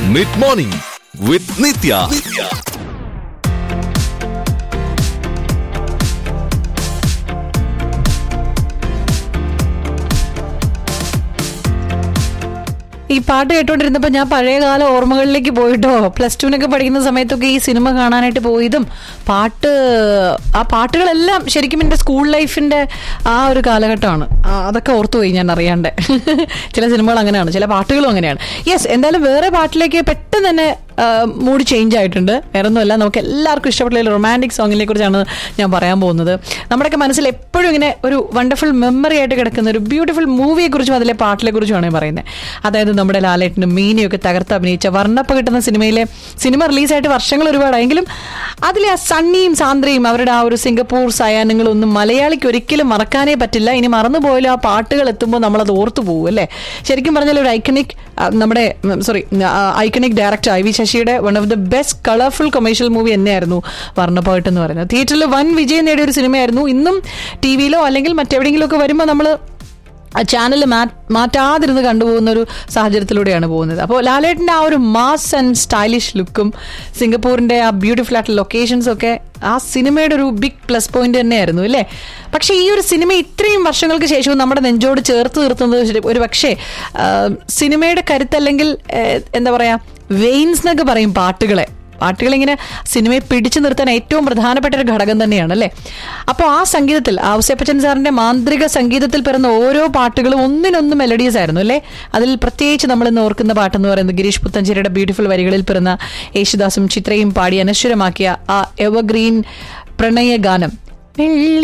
mid morning വിത്ത് നിത്യ ഈ പാട്ട് കേട്ടോണ്ടിരുന്നപ്പോ ഞാൻ പഴയകാല ഓർമ്മകളിലേക്ക് പോയിട്ടോ പ്ലസ് ടുവിനൊക്കെ പഠിക്കുന്ന സമയത്തൊക്കെ ഈ സിനിമ കാണാനായിട്ട് പോയതും പാട്ട് ആ പാട്ടുകളെല്ലാം ശരിക്കും എൻ്റെ സ്കൂൾ ലൈഫിന്റെ ആ ഒരു കാലഘട്ടമാണ് ആ, അതൊക്കെ ഓർത്തു പോയി ഞാൻ അറിയാണ്ട് ചില സിനിമകൾ അങ്ങനെയാണ് ചില പാട്ടുകളും അങ്ങനെയാണ് യെസ് എന്തായാലും വേറെ പാട്ടിലേക്ക് പെട്ടെന്ന് തന്നെ മൂഡ് ചേഞ്ച് ആയിട്ടുണ്ട് വേറെ ഒന്നുമല്ല നമുക്ക് എല്ലാവർക്കും ഇഷ്ടപ്പെട്ട റൊമാൻറ്റിക് സോങ്ങിനെ കുറിച്ചാണ് ഞാൻ പറയാൻ പോകുന്നത് നമ്മുടെയൊക്കെ മനസ്സിൽ എപ്പോഴും ഇങ്ങനെ ഒരു വണ്ടർഫുൾ മെമ്മറി ആയിട്ട് കിടക്കുന്ന ഒരു ബ്യൂട്ടിഫുൾ മൂവിയെ കുറിച്ചും അതിലെ പാട്ടിനെ കുറിച്ചുമാണ് ഞാൻ പറയുന്നത് അതായത് നമ്മുടെ ലാലേട്ടനും മീനയൊക്കെ തകർത്ത് അഭിനയിച്ച വർണ്ണപ്പ കിട്ടുന്ന സിനിമയിലെ സിനിമ റിലീസായിട്ട് വർഷങ്ങൾ ഒരുപാടായെങ്കിലും അതിലെ ആ സണ്ണിയും സാന്ദ്രയും അവരുടെ ആ ഒരു സിംഗപ്പൂർ സയാനങ്ങളും ഒന്നും മലയാളിക്ക് ഒരിക്കലും മറക്കാനേ പറ്റില്ല ഇനി മറന്നുപോയാലും ആ പാട്ടുകൾ എത്തുമ്പോൾ നമ്മളത് ഓർത്തു പോകും അല്ലേ ശരിക്കും പറഞ്ഞാൽ ഒരു ഐക്കണിക് നമ്മുടെ sorry iconic director I V ശശിയുടെ one of the best colourful commercial movie തന്നെയായിരുന്നു വർണ്ണപ്പാട്ട് എന്ന് പറയുന്നത് തിയേറ്ററിൽ വൻ വിജയം നേടിയ ഒരു സിനിമയായിരുന്നു ഇന്നും ടി വിയിലോ അല്ലെങ്കിൽ മറ്റെവിടെയെങ്കിലും ഒക്കെ വരുമ്പോൾ നമ്മൾ ചാനൽ മാറ്റാതിരുന്ന് കണ്ടുപോകുന്ന ഒരു സാഹചര്യത്തിലൂടെയാണ് പോകുന്നത് അപ്പോൾ ലാലേട്ടൻ്റെ ആ ഒരു മാസ് ആൻഡ് സ്റ്റൈലിഷ് ലുക്കും സിംഗപ്പൂരിൻ്റെ ആ ബ്യൂട്ടിഫുൾ ആയിട്ടുള്ള ലൊക്കേഷൻസും ഒക്കെ ആ സിനിമയുടെ ഒരു ബിഗ് പ്ലസ് പോയിന്റ് തന്നെയായിരുന്നു അല്ലേ പക്ഷേ ഈ ഒരു സിനിമ ഇത്രയും വർഷങ്ങൾക്ക് ശേഷവും നമ്മുടെ നെഞ്ചോട് ചേർത്ത് നിർത്തുന്നത് ശരി- ഒരു പക്ഷേ ആ, സിനിമയുടെ കരുത്തല്ലെങ്കിൽ ഏഹ്, എന്താ പറയാ വെയിൻസ് എന്നൊക്കെ പറയും പാട്ടുകളെ പാട്ടുകൾ ഇങ്ങനെ സിനിമയെ പിടിച്ചു നിർത്താൻ ഏറ്റവും പ്രധാനപ്പെട്ട ഒരു ഘടകം തന്നെയാണ് അല്ലേ അപ്പോൾ ആ സംഗീതത്തിൽ ഔസേപ്പച്ചൻ സാറിന്റെ മാന്ത്രിക സംഗീതത്തിൽ പിറന്ന ഓരോ പാട്ടുകളും ഒന്നിനൊന്നും മെലഡീസ് ആയിരുന്നു അല്ലേ അതിൽ പ്രത്യേകിച്ച് നമ്മൾ ഇന്ന് ഓർക്കുന്ന പാട്ടെന്ന് പറയുന്നത് ഗിരീഷ് പുത്തഞ്ചേരിയുടെ ബ്യൂട്ടിഫുൾ വരികളിൽ പിറന്ന യേശുദാസും ചിത്രയും പാടി അനശ്വരമാക്കിയ ആ എവർഗ്രീൻ പ്രണയ ഗാനം വെള്ളി